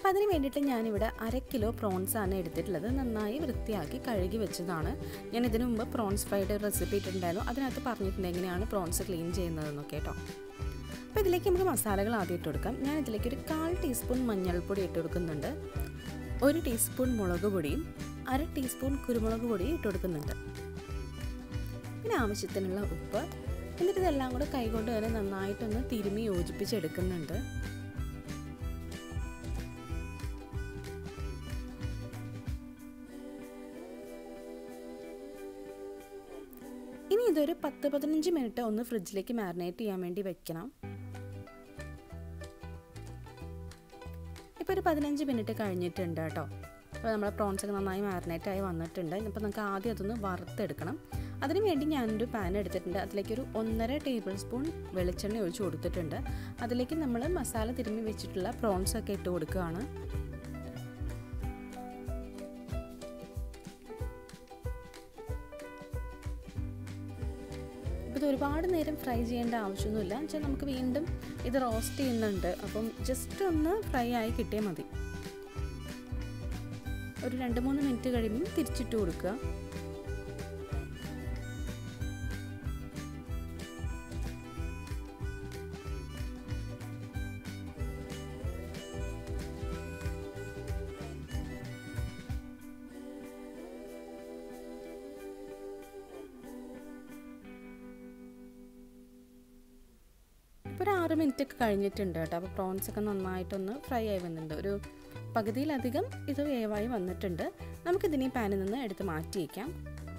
അപ്പോൾ അതിന് വേണ്ടിയിട്ട് ഞാനിവിടെ അര കിലോ പ്രോൺസ് ആണ് എടുത്തിട്ടുള്ളത് നന്നായി വൃത്തിയാക്കി കഴുകി വെച്ചതാണ് ഞാൻ ഇതിനു മുമ്പ് പ്രോൺസ് ഫ്രൈഡ് റെസിപ്പി ഇട്ടിട്ടുണ്ടായിരുന്നു അതിനകത്ത് പറഞ്ഞിട്ടുണ്ട് എങ്ങനെയാണ് പ്രോൺസ് ക്ലീൻ ചെയ്യുന്നതെന്നൊക്കെ കേട്ടോ അപ്പോൾ ഇതിലേക്ക് നമുക്ക് മസാലകൾ ആദ്യം ഇട്ട് കൊടുക്കാം ഞാൻ ഇതിലേക്ക് ഒരു കാൽ ടീസ്പൂൺ മഞ്ഞൾപ്പൊടി ഇട്ട് കൊടുക്കുന്നുണ്ട് ഒരു ടീസ്പൂൺ മുളക് പൊടിയും അര ടീസ്പൂൺ കുരുമുളക് പൊടിയും ഇട്ട് കൊടുക്കുന്നുണ്ട് പിന്നെ ആവശ്യത്തിനുള്ള ഉപ്പ് എന്നിട്ട് ഇതെല്ലാം കൂടെ കൈകൊണ്ട് തന്നെ നന്നായിട്ടൊന്ന് തിരുമി യോജിപ്പിച്ചെടുക്കുന്നുണ്ട് ഇനി ഇതൊരു പത്ത് പതിനഞ്ച് മിനിറ്റ് ഒന്ന് ഫ്രിഡ്ജിലേക്ക് മാരിനേറ്റ് ചെയ്യാൻ വേണ്ടി വെക്കണം ഇപ്പോൾ ഒരു പതിനഞ്ച് മിനിറ്റ് കഴിഞ്ഞിട്ടുണ്ട് കേട്ടോ അപ്പോൾ നമ്മുടെ പ്രോൺസ് ഒക്കെ നന്നായി മാരിനേറ്റ് ആയി വന്നിട്ടുണ്ട് ഇപ്പോൾ നമുക്ക് ആദ്യം അതൊന്ന് വറുത്തെടുക്കണം അതിന് വേണ്ടി ഞാനൊരു പാൻ എടുത്തിട്ടുണ്ട് അതിലേക്ക് ഒരു ഒന്നര ടേബിൾ സ്പൂൺ വെളിച്ചെണ്ണ ഒഴിച്ച് കൊടുത്തിട്ടുണ്ട് അതിലേക്ക് നമ്മൾ മസാല തിരുമ്മി വെച്ചിട്ടുള്ള പ്രോൺസ് ഒക്കെ ഇട്ട് കൊടുക്കുകയാണ് ഇത് ഒരുപാട് നേരം ഫ്രൈ ചെയ്യേണ്ട ആവശ്യമൊന്നുമില്ല വെച്ചാൽ നമുക്ക് വീണ്ടും ഇത് റോസ്റ്റ് ചെയ്യുന്നുണ്ട് അപ്പം ജസ്റ്റ് ഒന്ന് ഫ്രൈ ആയി കിട്ടിയാൽ മതി ഒരു രണ്ട് മൂന്ന് മിനിറ്റ് കഴിയുമ്പോൾ തിരിച്ചിട്ട് കൊടുക്കുക ഇപ്പോൾ ഒരു ആറ് മിനിറ്റ് ഒക്കെ കഴിഞ്ഞിട്ടുണ്ട് കേട്ടോ അപ്പോൾ പ്രോൺസ് ഒക്കെ നന്നായിട്ടൊന്ന് ഫ്രൈ ആയി വന്നിട്ടുണ്ട് ഒരു പകുതിയിലധികം ഇത് വേവായി വന്നിട്ടുണ്ട് നമുക്കിതിനെ ഈ പാനിൽ നിന്ന് എടുത്ത് മാറ്റി വയ്ക്കാം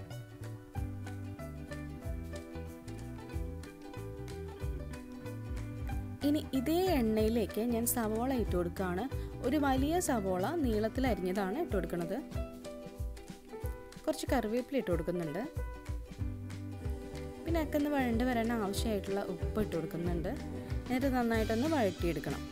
ഇനി ഇതേ എണ്ണയിലേക്ക് ഞാൻ സവോള ഇട്ട് കൊടുക്കുകയാണ് ഒരു വലിയ സവോള നീളത്തിൽ അരിഞ്ഞതാണ് ഇട്ട് കൊടുക്കുന്നത് കുറച്ച് കറിവേപ്പില ഇട്ട് കൊടുക്കുന്നുണ്ട് പിന്നെ ഒക്കെ ഒന്ന് വഴണ്ട് വരാൻ ആവശ്യമായിട്ടുള്ള ഉപ്പ് ഇട്ട് കൊടുക്കുന്നുണ്ട് എന്നിട്ട് നന്നായിട്ടൊന്ന് വഴറ്റിയെടുക്കണം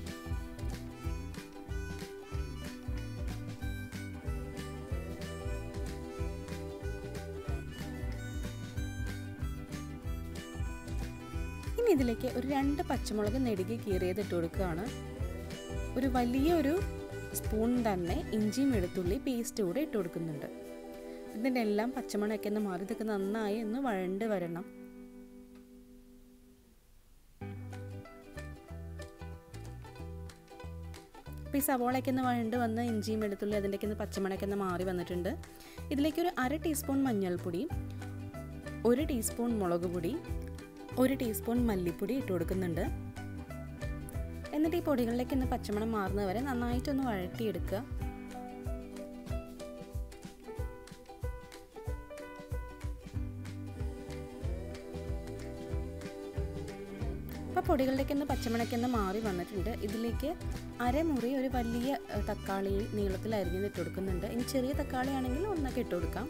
ഇനി ഇതിലേക്ക് ഒരു രണ്ട് പച്ചമുളക് നെടുകി കീറിയത് ഇട്ട് കൊടുക്കുകയാണ് ഒരു വലിയ ഒരു സ്പൂൺ തന്നെ ഇഞ്ചിയും വെളുത്തുള്ളി പേസ്റ്റ് കൂടെ ഇട്ട് കൊടുക്കുന്നുണ്ട് ഇതിൻ്റെ എല്ലാം പച്ചമണമൊക്കെ ഒന്ന് മാറി ഇതൊക്കെ നന്നായി ഒന്ന് വഴണ്ട് വരണം അപ്പോൾ ഈ സവോളയൊക്കെ ഒന്ന് വഴണ്ട് വന്ന് ഇഞ്ചിയും വെളുത്തുള്ളി അതിൻ്റെയൊക്കെ ഒന്ന് പച്ചമണയൊക്കെ ഒന്ന് മാറി വന്നിട്ടുണ്ട് ഇതിലേക്ക് ഒരു അര ടീസ്പൂൺ മഞ്ഞൾപ്പൊടി ഒരു ടീസ്പൂൺ മുളക് പൊടി ഒരു ടീസ്പൂൺ മല്ലിപ്പൊടി ഇട്ട് കൊടുക്കുന്നുണ്ട് എന്നിട്ട് ഈ പൊടികളിലേക്ക് ഒന്ന് പച്ചമണം മാറുന്നത് വരെ നന്നായിട്ടൊന്ന് വഴട്ടിയെടുക്കുക അപ്പോൾ പൊടികളിലേക്ക് ഒന്ന് പച്ചമണയ്ക്ക് ഒന്ന് മാറി വന്നിട്ടുണ്ട് ഇതിലേക്ക് അരമുറി ഒരു വലിയ തക്കാളി നീളത്തിൽ അരിഞ്ഞ് ഇട്ട് കൊടുക്കുന്നുണ്ട് ഇനി ചെറിയ തക്കാളി ആണെങ്കിൽ ഒന്നൊക്കെ ഇട്ട് കൊടുക്കാം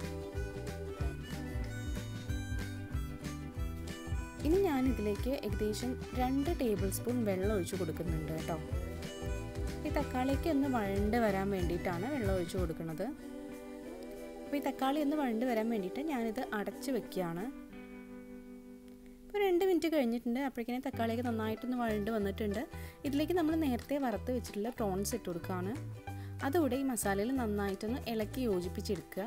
ഇനി ഞാൻ ഇതിലേക്ക് ഏകദേശം രണ്ട് ടേബിൾ സ്പൂൺ വെള്ളം ഒഴിച്ച് കൊടുക്കുന്നുണ്ട് കേട്ടോ ഈ തക്കാളിക്ക് ഒന്ന് വഴണ്ട് വരാൻ വേണ്ടിയിട്ടാണ് വെള്ളം ഒഴിച്ച് കൊടുക്കുന്നത് അപ്പോൾ ഈ തക്കാളി ഒന്ന് വഴണ്ട് വരാൻ വേണ്ടിയിട്ട് ഞാനിത് അടച്ച് വെക്കുകയാണ് ഇപ്പോൾ രണ്ട് മിനിറ്റ് കഴിഞ്ഞിട്ടുണ്ട് അപ്പോഴേക്കിനെ തക്കാളിയൊക്കെ നന്നായിട്ടൊന്ന് വഴണ്ട് വന്നിട്ടുണ്ട് ഇതിലേക്ക് നമ്മൾ നേരത്തെ വറുത്ത് വെച്ചിട്ടുള്ള പ്രോൺസ് ഇട്ട് കൊടുക്കുകയാണ് അതുകൂടെ ഈ മസാലയിൽ നന്നായിട്ടൊന്ന് ഇളക്കി യോജിപ്പിച്ചെടുക്കുക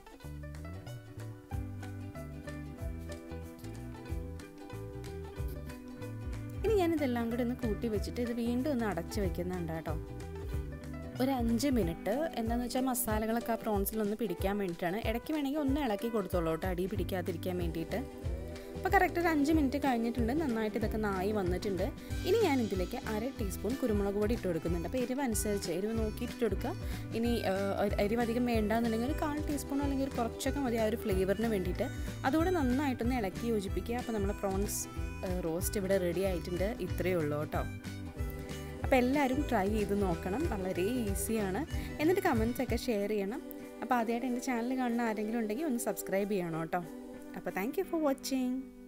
ഇനി ഞാനിതെല്ലാം കൂടി ഒന്ന് കൂട്ടി വെച്ചിട്ട് ഇത് വീണ്ടും ഒന്ന് അടച്ച് വെക്കുന്നുണ്ട് കേട്ടോ ഒരു അഞ്ച് മിനിറ്റ് എന്താണെന്ന് വെച്ചാൽ മസാലകളൊക്കെ ആ പ്രോൺസിലൊന്ന് പിടിക്കാൻ വേണ്ടിയിട്ടാണ് ഇടയ്ക്ക് വേണമെങ്കിൽ ഒന്ന് ഇളക്കി കൊടുത്തോളൂ കേട്ടോ അടി പിടിക്കാതിരിക്കാൻ വേണ്ടിയിട്ട് അപ്പോൾ കറക്റ്റ് ഒരു അഞ്ച് മിനിറ്റ് കഴിഞ്ഞിട്ടുണ്ട് നന്നായിട്ട് ഇതൊക്കെ നായി വന്നിട്ടുണ്ട് ഇനി ഞാൻ ഇതിലേക്ക് അര ടീസ്പൂൺ കുരുമുളക് പൊടി ഇട്ട് കൊടുക്കുന്നുണ്ട് അപ്പോൾ എരിവ് അനുസരിച്ച് എരിവ് നോക്കിയിട്ട് ഇട്ട് കൊടുക്കുക ഇനി എരിവ് അധികം വേണ്ടാന്നുണ്ടെങ്കിൽ ഒരു കാൽ ടീസ്പൂൺ അല്ലെങ്കിൽ ഒരു കുറച്ചൊക്കെ മതി ആ ഒരു ഫ്ലേവറിന് വേണ്ടിയിട്ട് അതുകൂടെ നന്നായിട്ടൊന്ന് ഇളക്കി യോജിപ്പിക്കുക അപ്പോൾ നമ്മുടെ പ്രോൺസ് റോസ്റ്റ് ഇവിടെ റെഡി ആയിട്ടുണ്ട് ഇത്രയേ ഉള്ളൂ കേട്ടോ അപ്പോൾ എല്ലാവരും ട്രൈ ചെയ്ത് നോക്കണം വളരെ ഈസിയാണ് എന്നിട്ട് കമൻസ് ഒക്കെ ഷെയർ ചെയ്യണം അപ്പോൾ ആദ്യമായിട്ട് എൻ്റെ ചാനൽ കാണുന്ന ആരെങ്കിലും ഉണ്ടെങ്കിൽ ഒന്ന് സബ്സ്ക്രൈബ് ചെയ്യണം കേട്ടോ അപ്പോൾ താങ്ക് യു ഫോർ വാച്ചിങ്